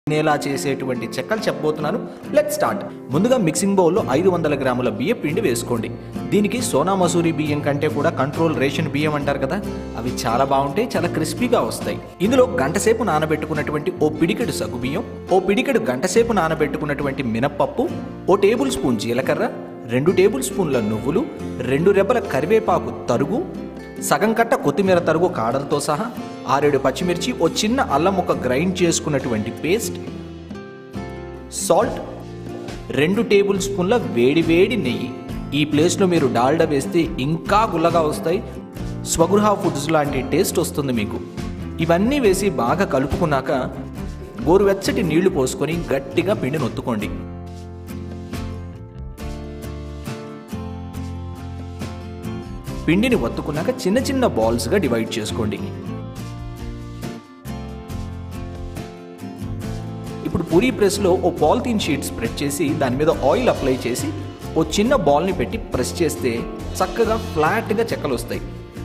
నేలా చేసేటువంటి చెక్కలు చెప్పబోతున్నాను లెట్ స్టార్ట్ ముందుగా మిక్సింగ్ బౌల్లో ఐదు వందల గ్రాముల బియ్య పిండి వేసుకోండి దీనికి సోనా మసూరి బియ్యం కంటే కూడా కంట్రోల్ రేషన్ బియ్యం అంటారు కదా అవి చాలా బాగుంటాయి చాలా క్రిస్పీగా వస్తాయి ఇందులో గంటసేపు నానబెట్టుకున్నటువంటి ఓ పిడికెడు సగ్గు బియ్యం ఓ పిడికెడు గంటసేపు నానబెట్టుకున్నటువంటి మినప్పప్పు ఓ టేబుల్ స్పూన్ జీలకర్ర రెండు టేబుల్ స్పూన్ల నువ్వులు రెండు రెబ్బల కరివేపాకు తరుగు సగం కట్ట కొత్తిమీర తరుగు కాడలతో సహా ఆరేడు పచ్చిమిర్చి ఓ చిన్న అల్లం ముక్క గ్రైండ్ చేసుకున్నటువంటి పేస్ట్ సాల్ట్ రెండు టేబుల్ స్పూన్ల వేడి వేడి నెయ్యి ఈ ప్లేస్లో మీరు డాల్డా వేస్తే ఇంకా గుల్లగా వస్తాయి స్వగృహ ఫుడ్స్ లాంటి టేస్ట్ వస్తుంది మీకు ఇవన్నీ వేసి బాగా కలుపుకున్నాక గోరువెచ్చటి నీళ్లు పోసుకొని గట్టిగా పిండిని ఒత్తుకోండి పిండిని ఒత్తుకున్నాక చిన్న చిన్న బాల్స్గా డివైడ్ చేసుకోండి ఇప్పుడు పూరీ ప్రెస్లో ఓ పాలిథీన్ షీట్ స్ప్రెడ్ చేసి దాని మీద ఆయిల్ అప్లై చేసి ఓ చిన్న బాల్ని పెట్టి ప్రెస్ చేస్తే చక్కగా ఫ్లాట్గా చెక్కలు వస్తాయి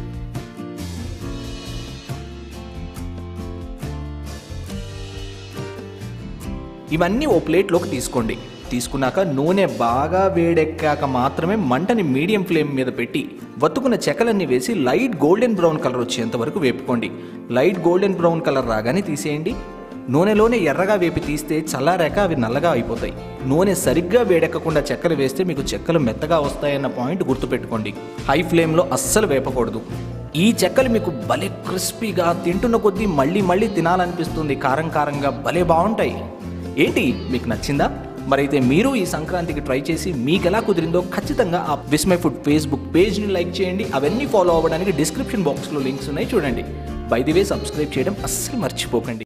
ఇవన్నీ ఓ ప్లేట్లోకి తీసుకోండి తీసుకున్నాక నూనె బాగా వేడెక్కాక మాత్రమే మంటని మీడియం ఫ్లేమ్ మీద పెట్టి వత్తుకున్న చెక్కలన్నీ వేసి లైట్ గోల్డెన్ బ్రౌన్ కలర్ వచ్చేంత వరకు వేపుకోండి లైట్ గోల్డెన్ బ్రౌన్ కలర్ రాగానే తీసేయండి నూనెలోనే ఎర్రగా వేపి తీస్తే చల్లారాక అవి నల్లగా అయిపోతాయి నూనె సరిగ్గా వేడెక్కకుండా చెక్కలు వేస్తే మీకు చెక్కలు మెత్తగా వస్తాయన్న పాయింట్ గుర్తుపెట్టుకోండి హై ఫ్లేమ్లో అస్సలు వేపకూడదు ఈ చెక్కలు మీకు భలే క్రిస్పీగా తింటున్న కొద్దీ మళ్ళీ మళ్ళీ తినాలనిపిస్తుంది కారం కారంగా భలే బాగుంటాయి ఏంటి మీకు నచ్చిందా మరైతే మీరు ఈ సంక్రాంతికి ట్రై చేసి మీకు ఎలా కుదిరిందో ఖచ్చితంగా ఆ విస్మై ఫుడ్ ఫేస్బుక్ పేజ్ని లైక్ చేయండి అవన్నీ ఫాలో అవ్వడానికి డిస్క్రిప్షన్ బాక్స్లో లింక్స్ ఉన్నాయి చూడండి బై ది వే సబ్స్క్రైబ్ చేయడం అస్సలు మర్చిపోకండి